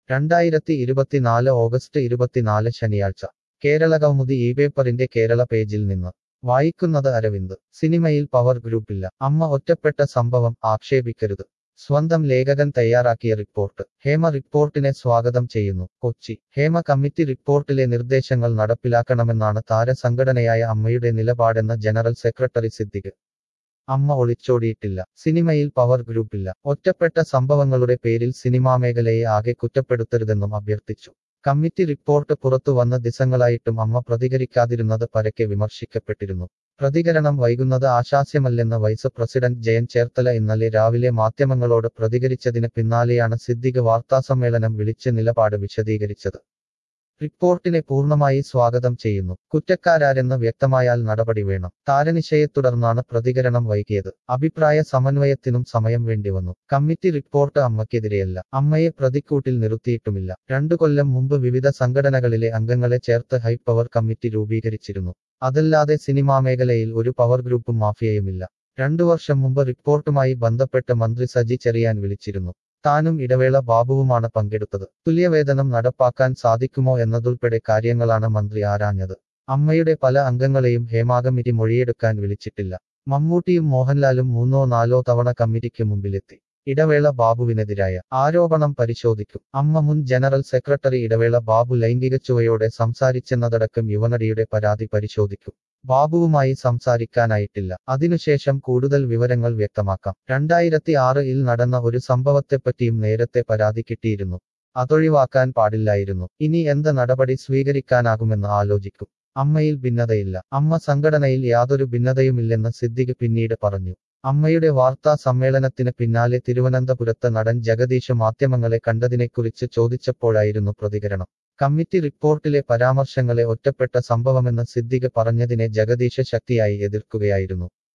രണ്ടായിരത്തി ഇരുപത്തിനാല് ഓഗസ്റ്റ് ഇരുപത്തിനാല് ശനിയാഴ്ച കേരള കൗമുദി ഈ പേപ്പറിന്റെ കേരള പേജിൽ നിന്ന് വായിക്കുന്നത് അരവിന്ദ് സിനിമയിൽ പവർ ഗ്രൂപ്പില്ല അമ്മ ഒറ്റപ്പെട്ട സംഭവം ആക്ഷേപിക്കരുത് സ്വന്തം ലേഖകൻ തയ്യാറാക്കിയ റിപ്പോർട്ട് ഹേമ റിപ്പോർട്ടിനെ സ്വാഗതം ചെയ്യുന്നു കൊച്ചി ഹേമ കമ്മിറ്റി റിപ്പോർട്ടിലെ നിർദ്ദേശങ്ങൾ നടപ്പിലാക്കണമെന്നാണ് താരസംഘടനയായ അമ്മയുടെ നിലപാടെന്ന് ജനറൽ സെക്രട്ടറി സിദ്ദിഖ് അമ്മ ഒളിച്ചോടിയിട്ടില്ല സിനിമയിൽ പവർ ഗ്രൂപ്പില്ല ഒറ്റപ്പെട്ട സംഭവങ്ങളുടെ പേരിൽ സിനിമാ മേഖലയെ ആകെ കുറ്റപ്പെടുത്തരുതെന്നും അഭ്യർത്ഥിച്ചു കമ്മിറ്റി റിപ്പോർട്ട് പുറത്തു വന്ന ദിവസങ്ങളായിട്ടും അമ്മ പ്രതികരിക്കാതിരുന്നത് പരക്കെ വിമർശിക്കപ്പെട്ടിരുന്നു പ്രതികരണം വൈകുന്നത് ആശാസ്യമല്ലെന്ന് വൈസ് പ്രസിഡന്റ് ജയൻ ചേർത്തല ഇന്നലെ രാവിലെ മാധ്യമങ്ങളോട് പ്രതികരിച്ചതിന് പിന്നാലെയാണ് സിദ്ദിഖ് വാർത്താസമ്മേളനം വിളിച്ച് നിലപാട് വിശദീകരിച്ചത് റിപ്പോർട്ടിനെ പൂർണ്ണമായി സ്വാഗതം ചെയ്യുന്നു കുറ്റക്കാരാരെന്ന് വ്യക്തമായാൽ നടപടി വേണം താരനിശയെ തുടർന്നാണ് പ്രതികരണം വൈകിയത് അഭിപ്രായ സമന്വയത്തിനും സമയം വേണ്ടിവന്നു കമ്മിറ്റി റിപ്പോർട്ട് അമ്മയ്ക്കെതിരെയല്ല അമ്മയെ പ്രതിക്കൂട്ടിൽ നിർത്തിയിട്ടുമില്ല രണ്ടു കൊല്ലം മുമ്പ് വിവിധ സംഘടനകളിലെ അംഗങ്ങളെ ചേർത്ത് ഹൈ പവർ കമ്മിറ്റി രൂപീകരിച്ചിരുന്നു അതല്ലാതെ സിനിമാ മേഖലയിൽ ഒരു പവർ ഗ്രൂപ്പും മാഫിയയുമില്ല രണ്ടു വർഷം മുമ്പ് റിപ്പോർട്ടുമായി ബന്ധപ്പെട്ട് മന്ത്രി സജി ചെറിയാൻ വിളിച്ചിരുന്നു താനും ഇടവേള ബാബുവുമാണ് പങ്കെടുത്തത് തുല്യവേതനം നടപ്പാക്കാൻ സാധിക്കുമോ എന്നതുൾപ്പെടെ കാര്യങ്ങളാണ് മന്ത്രി ആരാഞ്ഞത് അമ്മയുടെ പല അംഗങ്ങളെയും ഹേമാകമ്മിറ്റി മൊഴിയെടുക്കാൻ വിളിച്ചിട്ടില്ല മമ്മൂട്ടിയും മോഹൻലാലും മൂന്നോ നാലോ തവണ കമ്മിറ്റിക്ക് മുമ്പിലെത്തി ഇടവേള ബാബുവിനെതിരായ ആരോപണം പരിശോധിക്കും അമ്മ മുൻ ജനറൽ സെക്രട്ടറി ഇടവേള ബാബു ലൈംഗിക ചുവയോടെ സംസാരിച്ചെന്നതടക്കം യുവനടിയുടെ പരാതി പരിശോധിക്കും ബാബുവുമായി സംസാരിക്കാനായിട്ടില്ല അതിനുശേഷം കൂടുതൽ വിവരങ്ങൾ വ്യക്തമാക്കാം രണ്ടായിരത്തി ആറിൽ നടന്ന ഒരു സംഭവത്തെപ്പറ്റിയും നേരത്തെ പരാതി കിട്ടിയിരുന്നു അതൊഴിവാക്കാൻ പാടില്ലായിരുന്നു ഇനി എന്ത് നടപടി സ്വീകരിക്കാനാകുമെന്ന് ആലോചിക്കും അമ്മയിൽ ഭിന്നതയില്ല അമ്മ സംഘടനയിൽ യാതൊരു ഭിന്നതയുമില്ലെന്ന് സിദ്ദിഖ് പിന്നീട് പറഞ്ഞു അമ്മയുടെ വാർത്താ സമ്മേളനത്തിന് പിന്നാലെ തിരുവനന്തപുരത്ത് നടൻ ജഗദീഷ് മാധ്യമങ്ങളെ കണ്ടതിനെക്കുറിച്ച് ചോദിച്ചപ്പോഴായിരുന്നു പ്രതികരണം കമ്മിറ്റി റിപ്പോർട്ടിലെ പരാമർശങ്ങളെ ഒറ്റപ്പെട്ട സംഭവമെന്ന് സിദ്ദിഖ് പറഞ്ഞതിനെ ജഗദീഷ് ശക്തിയായി എതിർക്കുകയായിരുന്നു